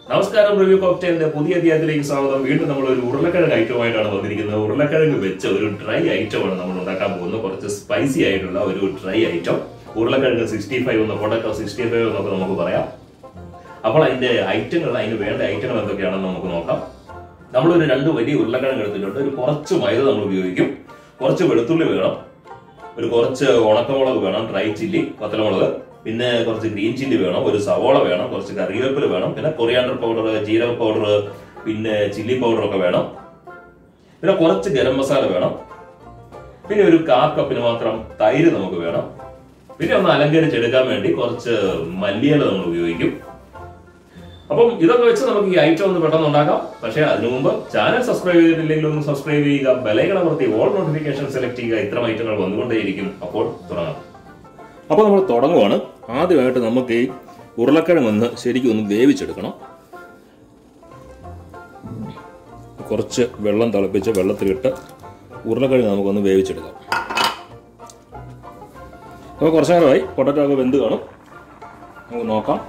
നമസ്കാരം റിവ്യൂ കോക്ടെയിലിന്റെ പുതിയ അധ്യായത്തിലേക്ക് സ്വാഗതം വീണ്ടും നമ്മൾ ഒരു ഉരുളക്കിഴങ്ങ് ഐറ്റമായിട്ടാണ് വന്നിരിക്കുന്നത് ഉരുളക്കിഴങ്ങ് വെച്ച ഒരു ഡ്രൈ ഐറ്റമാണ് നമ്മൾ ഉണ്ടാക്കാൻ പോകുന്നത് കുറച്ച് സ്പൈസി ആയിട്ടുള്ള ഒരു ഡ്രൈ ഐറ്റം ഉരുളക്കിഴങ്ങ് സിക്സ്റ്റി ഫൈവ് എന്ന് പൊട്ടറ്റോ സിക്സ്റ്റി ഫൈവ് എന്നൊക്കെ നമുക്ക് പറയാം അപ്പോൾ അതിന്റെ ഐറ്റങ്ങൾ അതിന് വേണ്ട ഐറ്റങ്ങൾ എന്തൊക്കെയാണെന്ന് നമുക്ക് നോക്കാം നമ്മളൊരു രണ്ട് വലിയ ഉരുളക്കിഴങ്ങ് എടുത്തിട്ടുണ്ട് ഒരു കുറച്ച് മൈദ നമ്മൾ ഉപയോഗിക്കും കുറച്ച് വെളുത്തുള്ളി വേണം ഒരു കുറച്ച് ഉണക്കമുളക് വേണം ഡ്രൈ ചില്ലി പത്തലമുളക് പിന്നെ കുറച്ച് ഗ്രീൻ ചില്ലി വേണം ഒരു സവോള വേണം കുറച്ച് കറിവേപ്പില വേണം പിന്നെ കൊറിയാണ്ടർ പൗഡർ ജീരക പൗഡർ പിന്നെ ചില്ലി പൗഡർ ഒക്കെ വേണം പിന്നെ കുറച്ച് ഗരം മസാല വേണം പിന്നെ ഒരു കാ കപ്പിന് മാത്രം തൈര് നമുക്ക് വേണം പിന്നെ ഒന്ന് അലങ്കരിച്ചെടുക്കാൻ വേണ്ടി കുറച്ച് മല്ലിയില നമ്മൾ ഉപയോഗിക്കും അപ്പം ഇതൊക്കെ വെച്ച് നമുക്ക് ഈ ഐറ്റം ഒന്ന് പെട്ടെന്ന് ഉണ്ടാക്കാം പക്ഷേ അതിനു മുമ്പ് ചാനൽ സബ്സ്ക്രൈബ് ചെയ്തിട്ടില്ലെങ്കിൽ ഒന്ന് സബ്സ്ക്രൈബ് ചെയ്യുക ബെലൈക്കൺ അമർത്തി ഓൾ നോട്ടിഫിക്കേഷൻ സെലക്ട് ചെയ്യുക ഇത്തരം ഐറ്റങ്ങൾ വന്നുകൊണ്ടേയിരിക്കും അപ്പോൾ തുടങ്ങാം അപ്പോൾ നമ്മൾ തുടങ്ങുവാണ് ആദ്യമായിട്ട് നമുക്ക് ഈ ഉരുളക്കിഴങ്ങ് ഒന്ന് ശരിക്കും ഒന്ന് വേവിച്ചെടുക്കണം കുറച്ച് വെള്ളം തിളപ്പിച്ച് വെള്ളത്തിലിട്ട് ഉരുളക്കിഴങ്ങ് നമുക്കൊന്ന് വേവിച്ചെടുക്കാം അപ്പോൾ കുറച്ച് നേരമായി പൊട്ടറ്റോ ഒക്കെ വെന്ത് കാണും നമുക്ക് നോക്കാം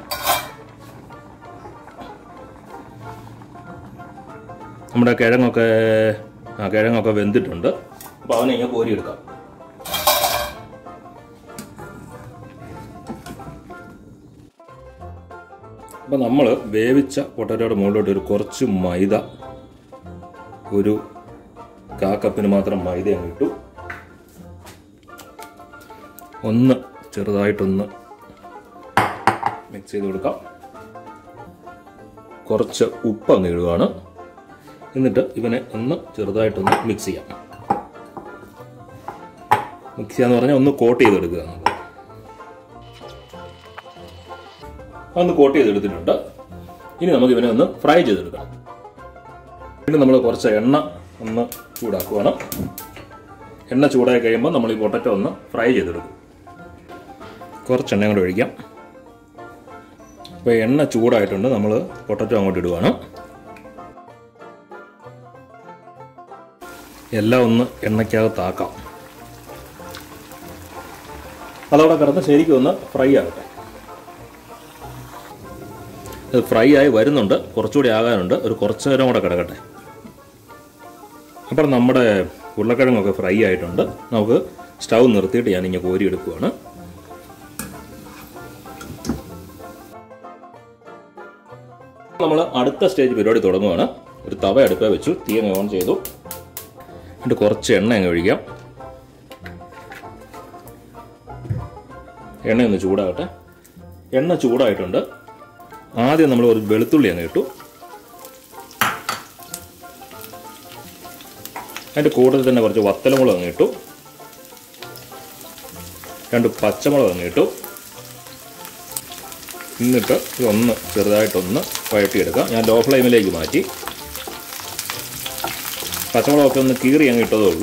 നമ്മുടെ കിഴങ്ങൊക്കെ ആ കിഴങ്ങൊക്കെ വെന്തിട്ടുണ്ട് അപ്പോൾ അവനെ ഇങ്ങനെ കോരിയെടുക്കാം അപ്പോൾ നമ്മൾ വേവിച്ച പൊട്ടറ്റോയുടെ മുകളിലോട്ട് ഒരു കുറച്ച് മൈദ ഒരു കാ കപ്പിന് മാത്രം മൈദ അങ്ങ് ഇട്ടു ഒന്ന് ചെറുതായിട്ടൊന്ന് മിക്സ് ചെയ്ത് കൊടുക്കാം കുറച്ച് ഉപ്പ് അങ്ങ് ഇടുകയാണ് എന്നിട്ട് ഇവനെ ഒന്ന് ചെറുതായിട്ടൊന്ന് മിക്സ് ചെയ്യാം മിക്സ് ചെയ്യാന്ന് പറഞ്ഞാൽ ഒന്ന് കോട്ട് ചെയ്തെടുക്കുക നമുക്ക് ഒന്ന് കോട്ട് ചെയ്തെടുത്തിട്ടുണ്ട് ഇനി നമുക്ക് ഇവനെ ഒന്ന് ഫ്രൈ ചെയ്തെടുക്കണം വീണ്ടും നമ്മൾ കുറച്ച് എണ്ണ ഒന്ന് ചൂടാക്കുവാണ് എണ്ണ ചൂടായി കഴിയുമ്പോൾ നമ്മൾ ഈ പൊട്ടറ്റോ ഒന്ന് ഫ്രൈ ചെയ്തെടുക്കും കുറച്ച് എണ്ണ കൂടെ ഒഴിക്കാം അപ്പോൾ എണ്ണ ചൂടായിട്ടുണ്ട് നമ്മൾ പൊട്ടറ്റോ അങ്ങോട്ട് ഇടുവാണ് എല്ലാം ഒന്ന് എണ്ണയ്ക്കകത്താക്കാം അതവിടെ കിടന്ന് ശരിക്കും ഒന്ന് ഫ്രൈ ആകട്ടെ ഇത് ഫ്രൈ ആയി വരുന്നുണ്ട് കുറച്ചുകൂടി ആകാനുണ്ട് ഒരു കുറച്ച് നേരം കൂടെ കിടക്കട്ടെ അപ്പോൾ നമ്മുടെ ഉരുളക്കിഴങ്ങൊക്കെ ഫ്രൈ ആയിട്ടുണ്ട് നമുക്ക് സ്റ്റൗ നിർത്തിയിട്ട് ഞാൻ ഇങ്ങനെ കോരി എടുക്കുവാണ് നമ്മൾ അടുത്ത സ്റ്റേജ് പരിപാടി തുടങ്ങുകയാണ് ഒരു തവ അടുപ്പേ വെച്ചു തീ അങ്ങ് ഓൺ ചെയ്തു എന്നിട്ട് കുറച്ച് എണ്ണ അങ്ങ് ഒഴിക്കാം എണ്ണ ഒന്ന് ചൂടാകട്ടെ എണ്ണ ചൂടായിട്ടുണ്ട് ആദ്യം നമ്മൾ ഒരു വെളുത്തുള്ളി അങ്ങ് ഇട്ടു അതിൻ്റെ കൂടുതൽ തന്നെ കുറച്ച് വത്തലമുളക് അങ്ങ് ഇട്ടു രണ്ട് പച്ചമുളക് അങ്ങ് ഇട്ടു എന്നിട്ട് ഇതൊന്ന് ചെറുതായിട്ടൊന്ന് വഴട്ടിയെടുക്കാം ഞാൻ ലോ ഫ്ലെയിമിലേക്ക് മാറ്റി പച്ചമുളകൊക്കെ ഒന്ന് കീറി അങ്ങ് ഇട്ടതേ ഉള്ളൂ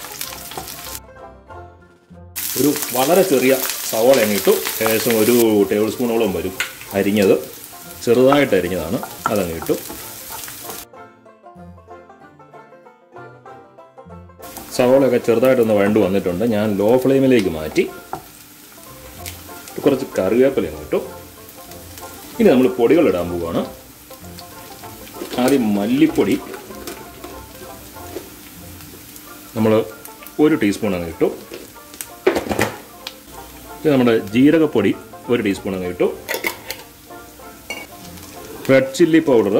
ഒരു വളരെ ചെറിയ സവോള അങ്ങ് ഇട്ടു ഏകദേശം ഒരു ടേബിൾ സ്പൂണോളം വരും അരിഞ്ഞത് ചെറുതായിട്ട് അരിഞ്ഞതാണ് അതങ്ങ് ഇട്ടു സവോളയൊക്കെ ചെറുതായിട്ടൊന്ന് വഴണ്ടു വന്നിട്ടുണ്ട് ഞാൻ ലോ ഫ്ലെയിമിലേക്ക് മാറ്റി കുറച്ച് കറിവേപ്പില അങ്ങ് ഇട്ടു ഇനി നമ്മൾ പൊടികൾ ഇടാൻ പോവുകയാണ് ആദ്യം മല്ലിപ്പൊടി നമ്മൾ ഒരു ടീസ്പൂൺ അങ്ങ് ഇട്ടു ഇത് നമ്മുടെ ജീരകപ്പൊടി ഒരു ടീസ്പൂൺ അങ്ങ് ഇട്ടു റെഡ് ചില്ലി പൗഡർ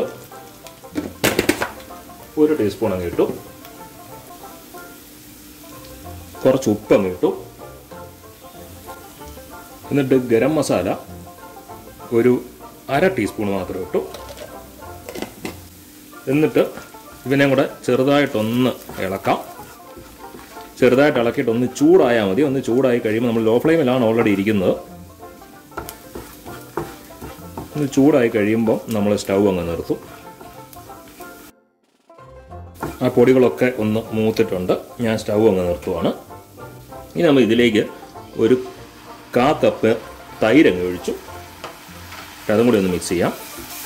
ഒരു ടീസ്പൂൺ അങ്ങ് ഇട്ടു കുറച്ച് ഉപ്പ് അങ്ങ് ഇട്ടു എന്നിട്ട് ഗരം മസാല ഒരു അര ടീസ്പൂൺ മാത്രം ഇട്ടു എന്നിട്ട് ഇവനെ കൂടെ ചെറുതായിട്ടൊന്ന് ഇളക്കാം ചെറുതായിട്ട് ഇളക്കിയിട്ട് ഒന്ന് ചൂടായാൽ മതി ഒന്ന് ചൂടായി കഴിയുമ്പോൾ നമ്മൾ ലോ ഫ്ലെയിമിലാണ് ഓൾറെഡി ഇരിക്കുന്നത് ഒന്ന് ചൂടായി കഴിയുമ്പോൾ നമ്മൾ സ്റ്റൗ അങ്ങ് നിർത്തും ആ പൊടികളൊക്കെ ഒന്ന് മൂത്തിട്ടുണ്ട് ഞാൻ സ്റ്റൗ അങ്ങ് നിർത്തുവാണ് ഇനി നമ്മൾ ഇതിലേക്ക് ഒരു കാ കപ്പ് തൈര് അങ്ങ് ഒഴിച്ചു അതും കൂടി ഒന്ന് മിക്സ് ചെയ്യാം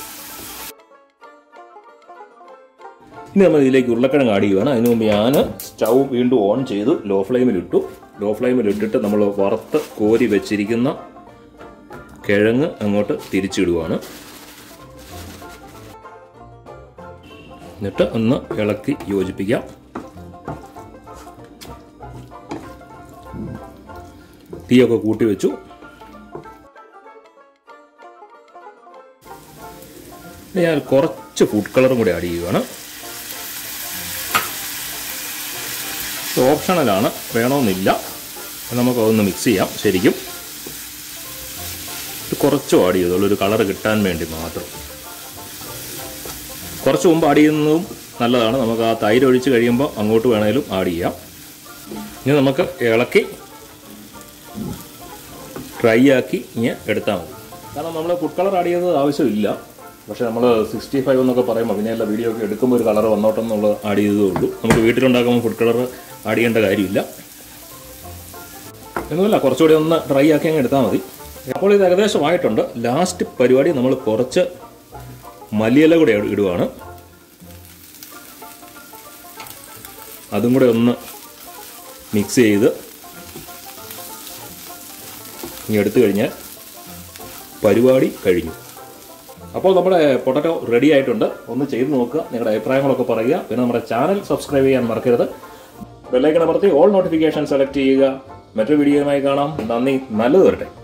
ഇനി നമ്മൾ ഇതിലേക്ക് ഉരുളക്കിഴങ്ങ് ആഡ് ചെയ്യുകയാണ് അതിനു മുമ്പ് ഞാൻ സ്റ്റൗ വീണ്ടും ഓൺ ചെയ്ത് ലോ ഫ്ലെയിമിൽ ഇട്ടു ലോ ഫ്ലെയിമിൽ ഇട്ടിട്ട് നമ്മൾ വറുത്ത് കോരി വെച്ചിരിക്കുന്ന കിഴങ്ങ് അങ്ങോട്ട് തിരിച്ചിടുവാണ് എന്നിട്ട് ഒന്ന് ഇളക്കി യോജിപ്പിക്കാം തീയൊക്കെ കൂട്ടി വെച്ചു ഇനി ഞാൻ കുറച്ച് ഫുഡ് കളറും കൂടി ആഡ് ചെയ്യുകയാണ് ഇത് ഓപ്ഷണലാണ് വേണമെന്നില്ല അത് നമുക്ക് അതൊന്ന് മിക്സ് ചെയ്യാം ശരിക്കും ഇത് കുറച്ചും ആഡ് ചെയ്തോളൂ ഒരു കളർ കിട്ടാൻ വേണ്ടി മാത്രം കുറച്ച് മുമ്പ് ആഡ് ചെയ്യുന്നതും നല്ലതാണ് നമുക്ക് ആ തൈര് ഒഴിച്ച് കഴിയുമ്പോൾ അങ്ങോട്ട് വേണേലും ആഡ് ചെയ്യാം ഇനി നമുക്ക് ഇളക്കി ഡ്രൈ ആക്കി ഇനി എടുത്താൽ മതി കാരണം നമ്മൾ ഫുഡ് കളർ ആഡ് ചെയ്യുന്നത് ആവശ്യമില്ല പക്ഷേ നമ്മൾ സിക്സ്റ്റി ഫൈവ് എന്നൊക്കെ പറയുമ്പോൾ പിന്നെ എല്ലാ വീഡിയോ ഒക്കെ എടുക്കുമ്പോൾ ഒരു കളർ വന്നോട്ടെ എന്നുള്ളത് ആഡ് ചെയ്തതേ ഉള്ളൂ നമുക്ക് വീട്ടിലുണ്ടാക്കുമ്പോൾ ഫുഡ് കളർ ആഡ് ചെയ്യേണ്ട കാര്യമില്ല ഒന്നുമില്ല കുറച്ചുകൂടി ഒന്ന് ഡ്രൈ ആക്കി അങ്ങ് എടുത്താൽ മതി അപ്പോൾ ഇത് ഏകദേശമായിട്ടുണ്ട് ലാസ്റ്റ് പരിപാടി നമ്മൾ കുറച്ച് മല്ലിയില കൂടെ ഇടുവാണ് അതും കൂടെ ഒന്ന് മിക്സ് ചെയ്ത് ഇനി എടുത്തു കഴിഞ്ഞാൽ പരിപാടി കഴിഞ്ഞു അപ്പോൾ നമ്മുടെ പൊട്ടറ്റോ റെഡി ആയിട്ടുണ്ട് ഒന്ന് ചെയ്ത് നോക്കുക നിങ്ങളുടെ അഭിപ്രായങ്ങളൊക്കെ പറയുക പിന്നെ നമ്മുടെ ചാനൽ സബ്സ്ക്രൈബ് ചെയ്യാൻ മറക്കരുത് ബെല്ലൈക്കൺ അമർത്തി ഓൾ നോട്ടിഫിക്കേഷൻ സെലക്ട് ചെയ്യുക മറ്റൊരു വീഡിയോയുമായി കാണാം നന്ദി നല്ലത് വരട്ടെ